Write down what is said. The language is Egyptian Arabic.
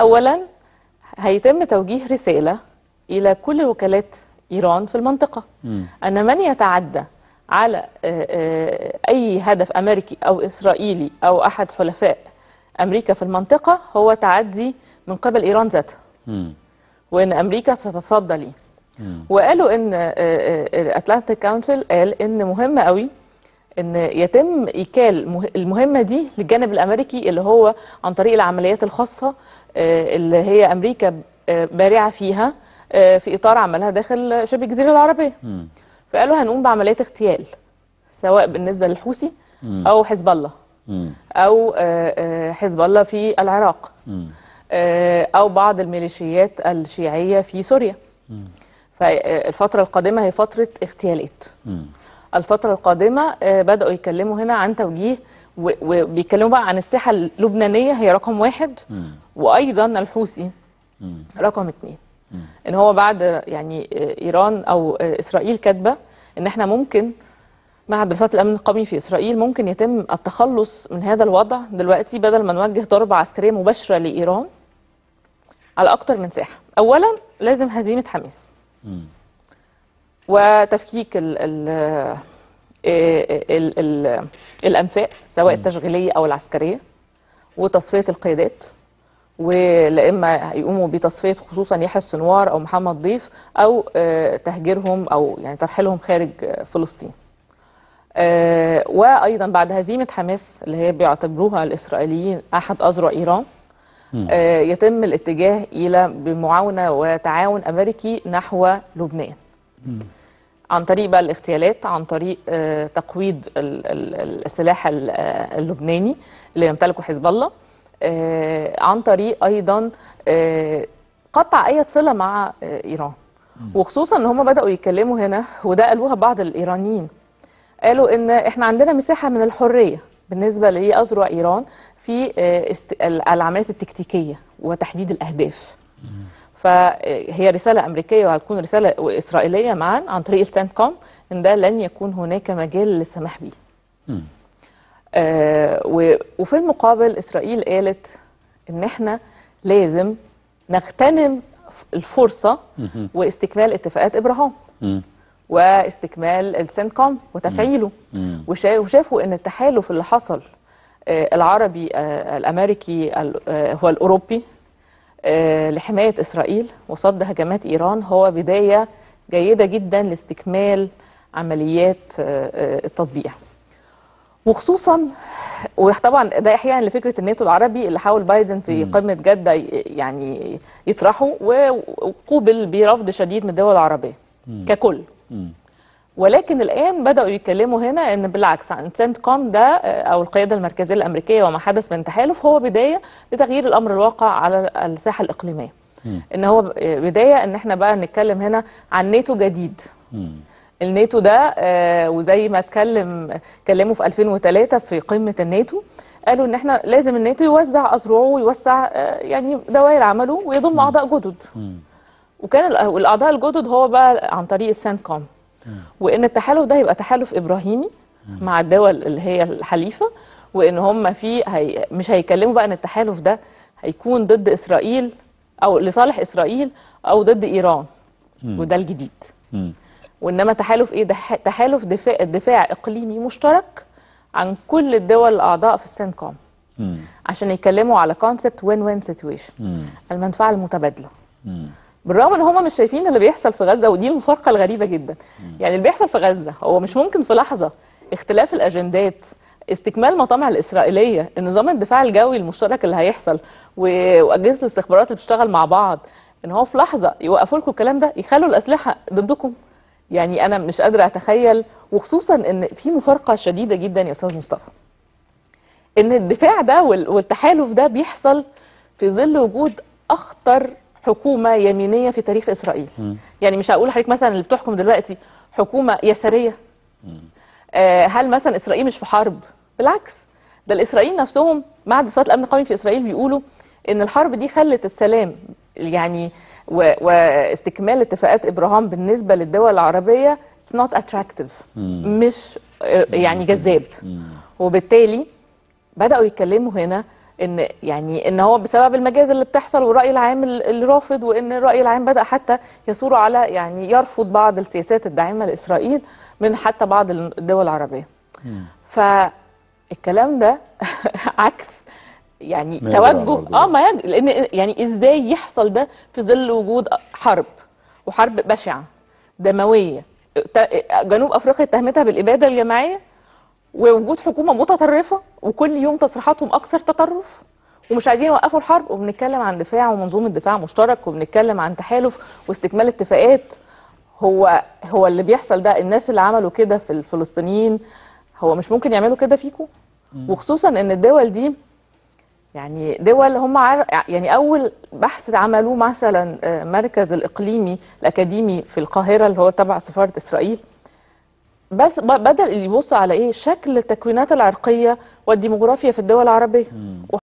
اولا هيتم توجيه رساله الى كل وكالات ايران في المنطقه ان من يتعدى على آه، آه، اي هدف امريكي او اسرائيلي او احد حلفاء امريكا في المنطقه هو تعدي من قبل ايران ذاتها مم. وان امريكا تتصدى ليه وقالوا ان الاتلانتيك كونسل قال ان مهم قوي ان يتم ايكال مه- المهمه دي للجانب الامريكي اللي هو عن طريق العمليات الخاصه آه، اللي هي امريكا آه، بارعه فيها آه، في اطار عملها داخل شبه الجزيره العربيه فقالوا هنقوم بعمليات اغتيال سواء بالنسبه للحوثي او حزب الله مم. او آه، آه، حزب الله في العراق آه، او بعض الميليشيات الشيعيه في سوريا فالفتره القادمه هي فتره اغتيالات الفتره القادمه آه، بداوا يتكلموا هنا عن توجيه و- وبيتكلموا بقى عن الساحه اللبنانيه هي رقم واحد وايضا الحوثي رقم اثنين ان هو بعد يعني آه، ايران او آه، اسرائيل كاتبه ان احنا ممكن مع دراسات الامن القومي في اسرائيل ممكن يتم التخلص من هذا الوضع دلوقتي بدل ما نوجه ضربه عسكريه مباشره لايران على اكتر من ساحه اولا لازم هزيمه حماس وتفكيك ال ال ال ال الانفاق سواء التشغيليه او العسكريه وتصفيه القيادات ولا اما يقوموا بتصفيه خصوصا يحيى السنوار او محمد ضيف او آه، تهجيرهم او يعني ترحيلهم خارج آه، فلسطين. آه، وايضا بعد هزيمه حماس اللي هي بيعتبروها الاسرائيليين احد اذرع ايران آه، يتم الاتجاه الى بمعاونه وتعاون امريكي نحو لبنان. عن طريق بقى الاغتيالات عن طريق آه، تقويض ال- ال- السلاح ال- آه، اللبناني اللي يمتلكه حزب الله آه، عن طريق ايضا آه، قطع اي صله مع آه، ايران وخصوصا ان هم بداوا يتكلموا هنا وده قالوها بعض الايرانيين قالوا ان احنا عندنا مساحه من الحريه بالنسبه لاذرع ايران في آه، است- ال- العمليات التكتيكيه وتحديد الاهداف فهي رسالة أمريكية وهتكون رسالة إسرائيلية معا عن طريق السنت كوم إن ده لن يكون هناك مجال للسماح به. آه و- وفي المقابل إسرائيل قالت إن إحنا لازم نغتنم الفرصة واستكمال اتفاقات إبراهام واستكمال السنت كوم وتفعيله وشا- وشافوا إن التحالف اللي حصل آه، العربي آه، الأمريكي ال- آه، هو الأوروبي آه، لحماية إسرائيل وصد هجمات إيران هو بداية جيدة جدا لاستكمال عمليات آه، آه، التطبيع وخصوصا وطبعا ده احيانا لفكره الناتو العربي اللي حاول بايدن في قمه جده ي- يعني يطرحه وقوبل برفض شديد من الدول العربيه ككل ولكن الان بداوا يتكلموا هنا ان بالعكس عن سنت كوم ده آه، او القياده المركزيه الامريكيه وما حدث من تحالف هو بدايه لتغيير الامر الواقع على الساحه الاقليميه ان هو ب- بدايه ان احنا بقى نتكلم هنا عن ناتو جديد الناتو ده آه، وزي ما اتكلم كلموا في 2003 في قمه الناتو قالوا ان احنا لازم الناتو يوزع اذرعه ويوسع آه، يعني دوائر عمله ويضم اعضاء جدد وكان الأ- الاعضاء الجدد هو بقى عن طريق الساند كوم وان التحالف ده يبقى تحالف ابراهيمي مع الدول اللي هي الحليفه وان هم في هي مش هيكلموا بقى ان التحالف ده هيكون ضد اسرائيل او لصالح اسرائيل او ضد ايران وده الجديد وانما تحالف ايه ده ح- تحالف دفاع دفاع اقليمي مشترك عن كل الدول الاعضاء في السين كوم عشان يتكلموا على كونسبت وين وين سيتويشن المنفعه المتبادله بالرغم ان هم مش شايفين اللي بيحصل في غزه ودي المفارقه الغريبه جدا يعني اللي بيحصل في غزه هو مش ممكن في لحظه اختلاف الاجندات استكمال مطامع الاسرائيليه النظام الدفاع الجوي المشترك اللي هيحصل و- واجهزه الاستخبارات اللي بتشتغل مع بعض ان هو في لحظه يوقفوا لكم الكلام ده يخلوا الاسلحه ضدكم يعني انا مش قادره اتخيل وخصوصا ان في مفارقه شديده جدا يا استاذ مصطفى ان الدفاع ده وال- والتحالف ده بيحصل في ظل وجود اخطر حكومه يمينيه في تاريخ اسرائيل يعني مش هقول لحضرتك مثلا اللي بتحكم دلوقتي حكومه يساريه آه هل مثلا اسرائيل مش في حرب بالعكس ده الاسرائيليين نفسهم مع دراسات الامن القومي في اسرائيل بيقولوا ان الحرب دي خلت السلام يعني و- واستكمال اتفاقات ابراهام بالنسبه للدول العربيه it's not attractive مش آه، يعني جذاب وبالتالي بداوا يتكلموا هنا ان يعني ان هو بسبب المجازر اللي بتحصل والراي العام ال- اللي رافض وان الراي العام بدا حتى يثور على يعني يرفض بعض السياسات الداعمه لاسرائيل من حتى بعض الدول العربيه. فالكلام ده عكس يعني ما يجري على توجه الأرض اه ما يجري لان يعني ازاي يحصل ده في ظل وجود حرب وحرب بشعه دمويه ت- جنوب افريقيا اتهمتها بالاباده الجماعيه ووجود حكومه متطرفه وكل يوم تصريحاتهم اكثر تطرف ومش عايزين يوقفوا الحرب وبنتكلم عن دفاع ومنظومه دفاع مشترك وبنتكلم عن تحالف واستكمال اتفاقات هو هو اللي بيحصل ده الناس اللي عملوا كده في الفلسطينيين هو مش ممكن يعملوا كده فيكم وخصوصا ان الدول دي يعني دول هم عار... يعني اول بحث عملوه مثلا آه، مركز الاقليمي الاكاديمي في القاهره اللي هو تبع سفاره اسرائيل بس ب- بدل اللي يبص على ايه شكل التكوينات العرقيه والديموغرافيا في الدول العربيه